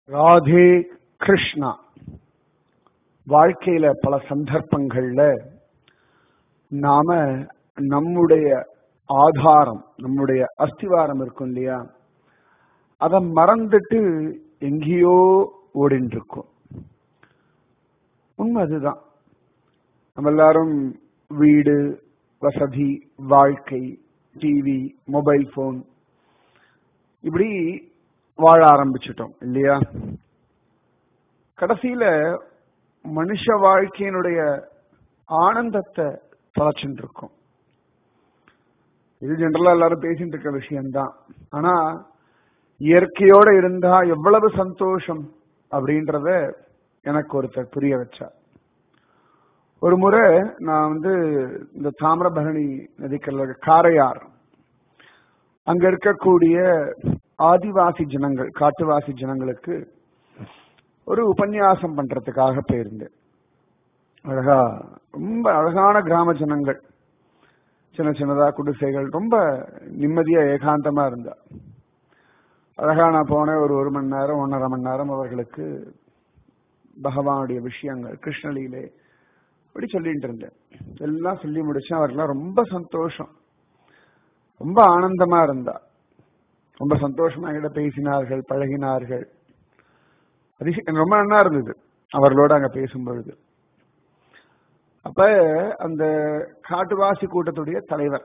ராதே கிருஷ்ணா வாழ்க்கையில பல சந்தர்ப்பங்கள்ல நாம நம்முடைய ஆதாரம் நம்முடைய அஸ்திவாரம் இருக்கும் இல்லையா அதை மறந்துட்டு எங்கேயோ ஓடிட்டு இருக்கோம் உண்மை அதுதான் நம்ம எல்லாரும் வீடு வசதி வாழ்க்கை டிவி மொபைல் போன் இப்படி வாழ ஆரம்பிச்சிட்டோம் இல்லையா கடைசியில மனுஷ வாழ்க்கையினுடைய ஆனந்தத்தை தொலைச்சுட்டு இருக்கோம் இது ஜென்ரலா எல்லாரும் பேசிட்டு இருக்க விஷயம்தான் ஆனா இயற்கையோட இருந்தா எவ்வளவு சந்தோஷம் அப்படின்றத எனக்கு ஒருத்தர் புரிய வச்சார் ஒரு முறை நான் வந்து இந்த தாமிரபரணி நதிக்கல்ல காரையார் அங்க இருக்கக்கூடிய ஆதிவாசி ஜனங்கள் காட்டுவாசி ஜனங்களுக்கு ஒரு உபன்யாசம் பண்றதுக்காக போயிருந்தேன் அழகா ரொம்ப அழகான கிராம ஜனங்கள் சின்ன சின்னதா குடிசைகள் ரொம்ப நிம்மதியா ஏகாந்தமா இருந்தா அழகா நான் போனேன் ஒரு ஒரு மணி நேரம் ஒன்றரை மணி நேரம் அவர்களுக்கு பகவானுடைய விஷயங்கள் கிருஷ்ணலீலே அப்படி சொல்லிட்டு இருந்தேன் எல்லாம் சொல்லி முடிச்சேன் அவர்கள்லாம் ரொம்ப சந்தோஷம் ரொம்ப ஆனந்தமா இருந்தா ரொம்ப சந்தோஷமா என்கிட்ட பேசினார்கள் பழகினார்கள் அது ரொம்ப நல்லா இருந்தது அவர்களோட அங்க பேசும் பொழுது அப்ப அந்த காட்டுவாசி கூட்டத்துடைய தலைவர்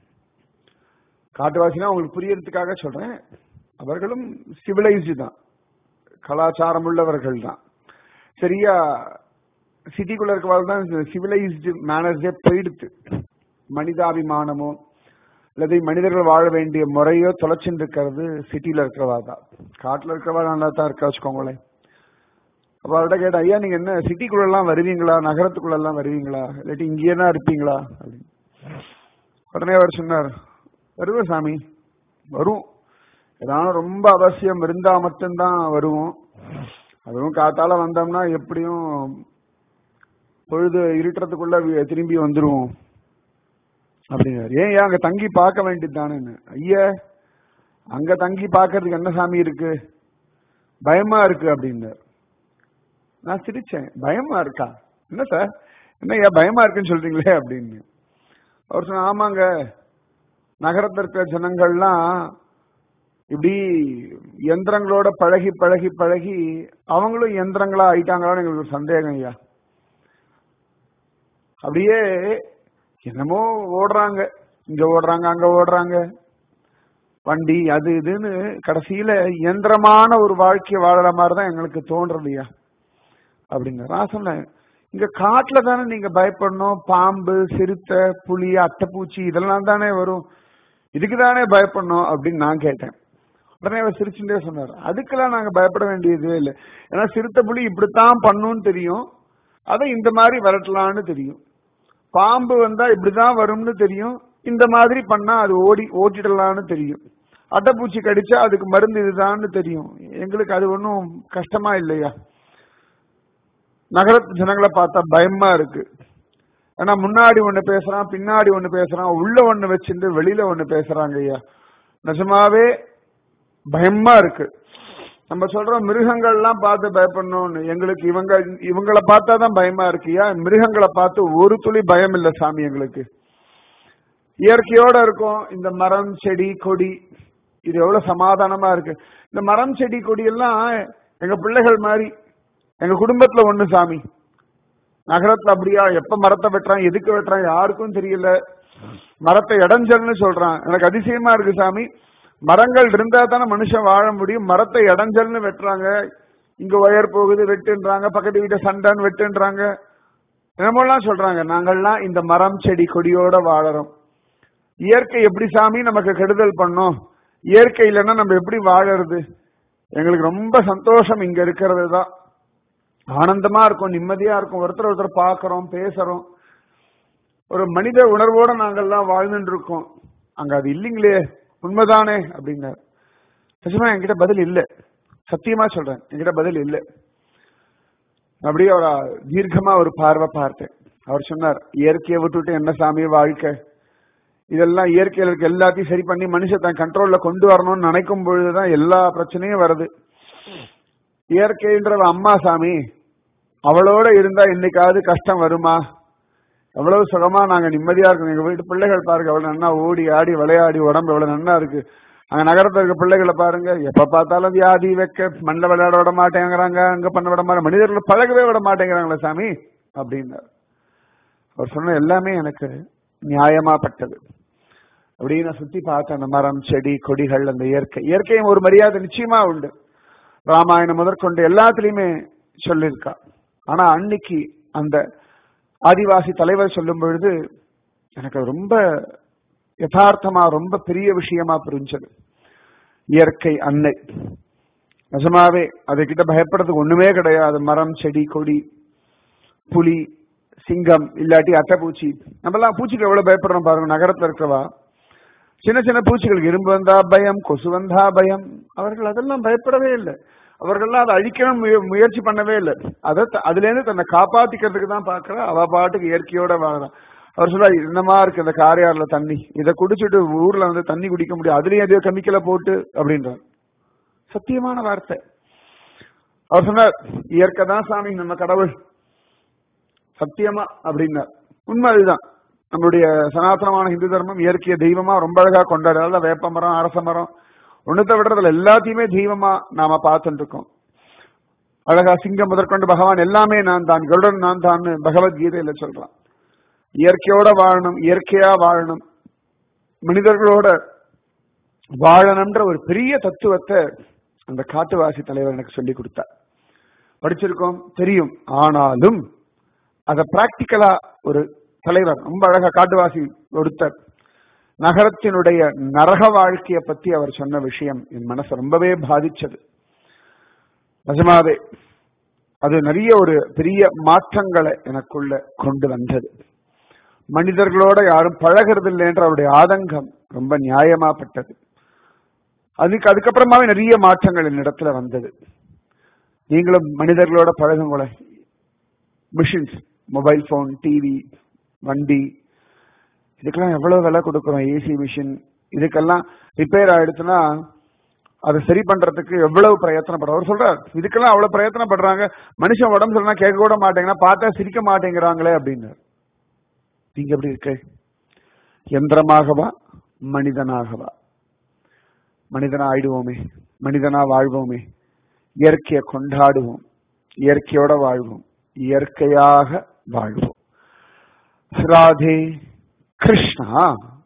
காட்டுவாசினா உங்களுக்கு புரியறதுக்காக சொல்றேன் அவர்களும் சிவிலைஸ்டு தான் கலாச்சாரம் உள்ளவர்கள் தான் சரியா சிட்டிக்குள்ள இருக்கவாள் தான் சிவிலைஸ்டு மேனர்ஸே போயிடுத்து மனிதாபிமானமோ அல்லது மனிதர்கள் வாழ வேண்டிய முறையோ தொலைச்சுட்டு இருக்கிறது சிட்டியில இருக்கிறவா தான் காட்டுல இருக்கிறவா நல்லா தான் இருக்கா வச்சுக்கோங்களேன் அப்ப அவர்கிட்ட கேட்டேன் ஐயா நீங்க என்ன சிட்டிக்குள்ள எல்லாம் வருவீங்களா நகரத்துக்குள்ள எல்லாம் வருவீங்களா இல்லாட்டி இங்கேயே தான் இருப்பீங்களா அப்படின்னு உடனே அவர் சொன்னார் வருவேன் சாமி வரும் ஏதாவது ரொம்ப அவசியம் இருந்தா மட்டும்தான் வருவோம் அதுவும் காத்தால வந்தோம்னா எப்படியும் பொழுது இருட்டுறதுக்குள்ள திரும்பி வந்துருவோம் அப்படிங்கிறார் ஏன் ஏன் அங்க தங்கி பார்க்க வேண்டியது தானேன்னு ஐயா அங்க தங்கி பார்க்கறதுக்கு என்ன சாமி இருக்கு பயமா இருக்கு அப்படின்னார் நான் சிரிச்சேன் பயமா இருக்கா என்ன சார் என்ன ஏன் பயமா இருக்குன்னு சொல்றீங்களே அப்படின்னு அவர் சொன்ன ஆமாங்க நகரத்தில் இருக்கிற ஜனங்கள்லாம் இப்படி எந்திரங்களோட பழகி பழகி பழகி அவங்களும் எந்திரங்களா ஆயிட்டாங்களான்னு எங்களுக்கு ஒரு சந்தேகம் ஐயா அப்படியே என்னமோ ஓடுறாங்க இங்க ஓடுறாங்க அங்க ஓடுறாங்க வண்டி அது இதுன்னு கடைசியில இயந்திரமான ஒரு வாழ்க்கையை வாழற மாதிரிதான் எங்களுக்கு தோன்றலையா அப்படிங்க நான் சொன்னேன் இங்க காட்டுல தானே நீங்க பயப்படணும் பாம்பு சிறுத்தை புலி அட்டைப்பூச்சி இதெல்லாம் தானே வரும் இதுக்கு தானே பயப்படணும் அப்படின்னு நான் கேட்டேன் உடனே அவர் சிரிச்சுட்டே சொன்னார் அதுக்கெல்லாம் நாங்க பயப்பட வேண்டியதே இல்லை ஏன்னா சிறுத்தை புலி இப்படித்தான் பண்ணும்னு தெரியும் அதை இந்த மாதிரி விரட்டலான்னு தெரியும் பாம்பு வந்தா இப்படிதான் வரும்னு தெரியும் இந்த மாதிரி பண்ணா அது ஓடி ஓட்டிடலான்னு தெரியும் அட்டைப்பூச்சி கடிச்சா அதுக்கு மருந்து இதுதான்னு தெரியும் எங்களுக்கு அது ஒன்றும் கஷ்டமா இல்லையா நகரத்து ஜனங்களை பார்த்தா பயமா இருக்கு ஏன்னா முன்னாடி ஒண்ணு பேசுறான் பின்னாடி ஒண்ணு பேசுறான் உள்ள ஒண்ணு வச்சுட்டு வெளியில ஒண்ணு பேசுறாங்க ஐயா நிஜமாவே பயமா இருக்கு நம்ம சொல்றோம் மிருகங்கள்லாம் பார்த்து பயப்படணும்னு எங்களுக்கு இவங்க இவங்களை பார்த்தா தான் பயமா இருக்குயா மிருகங்களை பார்த்து ஒரு துளி பயம் இல்லை சாமி எங்களுக்கு இயற்கையோட இருக்கும் இந்த மரம் செடி கொடி இது எவ்வளவு சமாதானமா இருக்கு இந்த மரம் செடி கொடி எல்லாம் எங்க பிள்ளைகள் மாதிரி எங்க குடும்பத்துல ஒண்ணு சாமி நகரத்துல அப்படியா எப்ப மரத்தை வெட்டுறான் எதுக்கு வெட்டுறான் யாருக்கும் தெரியல மரத்தை இடைஞ்சல்னு சொல்றான் எனக்கு அதிசயமா இருக்கு சாமி மரங்கள் இருந்தா தானே மனுஷன் வாழ முடியும் மரத்தை இடைஞ்சல்னு வெட்டுறாங்க இங்க ஒயர் போகுது வெட்டுன்றாங்க பக்கத்து வீட்டை சண்டைன்னு வெட்டுன்றாங்க என்னமோலாம் சொல்றாங்க நாங்கள்லாம் இந்த மரம் செடி கொடியோட வாழறோம் இயற்கை எப்படி சாமி நமக்கு கெடுதல் பண்ணும் இயற்கை இல்லைன்னா நம்ம எப்படி வாழறது எங்களுக்கு ரொம்ப சந்தோஷம் இங்க இருக்கிறது தான் ஆனந்தமா இருக்கும் நிம்மதியா இருக்கும் ஒருத்தர் ஒருத்தர் பாக்குறோம் பேசுறோம் ஒரு மனித உணர்வோட நாங்கெல்லாம் வாழ்ந்துட்டு இருக்கோம் அங்க அது இல்லைங்களே உண்மைதானே அப்படின்னாரு நிஜமா என்கிட்ட பதில் இல்லை சத்தியமா சொல்றேன் என்கிட்ட பதில் இல்லை அப்படியே ஒரு தீர்க்கமா ஒரு பார்வை பார்த்தேன் அவர் சொன்னார் இயற்கையை விட்டுட்டு என்ன சாமி வாழ்க்கை இதெல்லாம் இயற்கையில இருக்க எல்லாத்தையும் சரி பண்ணி மனுஷன் தன் கண்ட்ரோல்ல கொண்டு வரணும்னு நினைக்கும் பொழுதுதான் எல்லா பிரச்சனையும் வருது இயற்கைன்றவ அம்மா சாமி அவளோட இருந்தா என்னைக்காவது கஷ்டம் வருமா எவ்வளவு சுகமா நாங்க நிம்மதியா இருக்கோம் எங்க வீட்டு பிள்ளைகள் பாருங்க எவ்வளவு நன்னா ஓடி ஆடி விளையாடி உடம்பு எவ்வளவு நன்னா இருக்கு அங்க நகரத்துல இருக்க பிள்ளைகளை பாருங்க எப்ப பார்த்தாலும் வியாதி வைக்க மண்ணில் விளையாட விட மாட்டேங்கிறாங்க அங்க பண்ண விட மாட்டேங்க மனிதர்கள் பழகவே விட மாட்டேங்கிறாங்களே சாமி அப்படின்னார் அவர் சொன்ன எல்லாமே எனக்கு நியாயமா பட்டது அப்படியே நான் சுத்தி பார்த்தேன் அந்த மரம் செடி கொடிகள் அந்த இயற்கை இயற்கையும் ஒரு மரியாதை நிச்சயமா உண்டு ராமாயணம் முதற்கொண்டு எல்லாத்துலயுமே சொல்லியிருக்கா ஆனா அன்னைக்கு அந்த ஆதிவாசி தலைவர் சொல்லும் பொழுது எனக்கு அது ரொம்ப யதார்த்தமா ரொம்ப பெரிய விஷயமா புரிஞ்சது இயற்கை அன்னை நிஜமாவே அதுகிட்ட பயப்படுறதுக்கு ஒண்ணுமே கிடையாது மரம் செடி கொடி புலி சிங்கம் இல்லாட்டி அட்டைப்பூச்சி நம்மலாம் பூச்சிக்கு எவ்வளவு பயப்படுறோம் பாருங்க நகரத்துல இருக்கிறவா சின்ன சின்ன பூச்சிகளுக்கு இரும்பு வந்தா பயம் கொசு வந்தா பயம் அவர்கள் அதெல்லாம் பயப்படவே இல்லை அவர்கள்லாம் அதை அழிக்கணும் முய- முயற்சி பண்ணவே இல்லை அதை த- அதுல இருந்து தன்னை காப்பாத்திக்கிறதுக்கு தான் பாக்குறா அவ பாட்டுக்கு இயற்கையோட வாழலாம் அவர் சொல்ல என்னமா இருக்கு இந்த காரியார்ல தண்ணி இதை குடிச்சிட்டு ஊர்ல வந்து தண்ணி குடிக்க முடியும் அதுலயும் எதையோ கெமிக்கலை போட்டு அப்படின்றார் சத்தியமான வார்த்தை அவர் சொன்னார் இயற்கை தான் சாமி நம்ம கடவுள் சத்தியமா அப்படின்னார் உண்மை அதுதான் நம்மளுடைய சனாதனமான இந்து தர்மம் இயற்கைய தெய்வமா ரொம்ப அழகா கொண்டாடுறதால வேப்ப மரம் அரச மரம் ஒண்ணுத்த விடுறதுல எல்லாத்தையுமே தெய்வமா நாம பார்த்துட்டு இருக்கோம் அழகா சிங்கம் முதற்கொண்டு பகவான் எல்லாமே நான் தான் கருடன் நான் தான் பகவத்கீதையில சொல்றான் இயற்கையோட வாழணும் இயற்கையா வாழணும் மனிதர்களோட வாழணும்ன்ற ஒரு பெரிய தத்துவத்தை அந்த காட்டுவாசி தலைவர் எனக்கு சொல்லி கொடுத்தார் படிச்சிருக்கோம் தெரியும் ஆனாலும் அத பிராக்டிக்கலா ஒரு தலைவர் ரொம்ப அழகா காட்டுவாசி ஒருத்தர் நகரத்தினுடைய நரக வாழ்க்கையை பத்தி அவர் சொன்ன விஷயம் என் மனசை ரொம்பவே பாதிச்சது நிஜமாவே அது நிறைய ஒரு பெரிய மாற்றங்களை எனக்குள்ள கொண்டு வந்தது மனிதர்களோட யாரும் பழகிறது இல்லைன்ற அவருடைய ஆதங்கம் ரொம்ப நியாயமாப்பட்டது அதுக்கு அதுக்கப்புறமாவே நிறைய மாற்றங்கள் என்னிடத்துல வந்தது நீங்களும் மனிதர்களோட பழகுங்களேன் மிஷின்ஸ் மொபைல் ஃபோன் டிவி வண்டி இதுக்கெல்லாம் எவ்வளவு விலை கொடுக்குறோம் ஏசி மிஷின் இதுக்கெல்லாம் ரிப்பேர் ஆயிடுச்சுன்னா அதை சரி பண்றதுக்கு எவ்வளவு பிரயத்தனப்படுறோம் அவர் சொல்றார் இதுக்கெல்லாம் அவ்வளவு பிரயத்தனப்படுறாங்க மனுஷன் உடம்பு சொன்னா கேட்க கூட மாட்டேங்கன்னா பார்த்தா சிரிக்க மாட்டேங்கிறாங்களே அப்படின்னு நீங்க எப்படி இருக்கு யந்திரமாகவா மனிதனாகவா மனிதனா ஆயிடுவோமே மனிதனா வாழ்வோமே இயற்கையை கொண்டாடுவோம் இயற்கையோட வாழ்வோம் இயற்கையாக வாழ்வோம் ராதே கிருஷ்ணா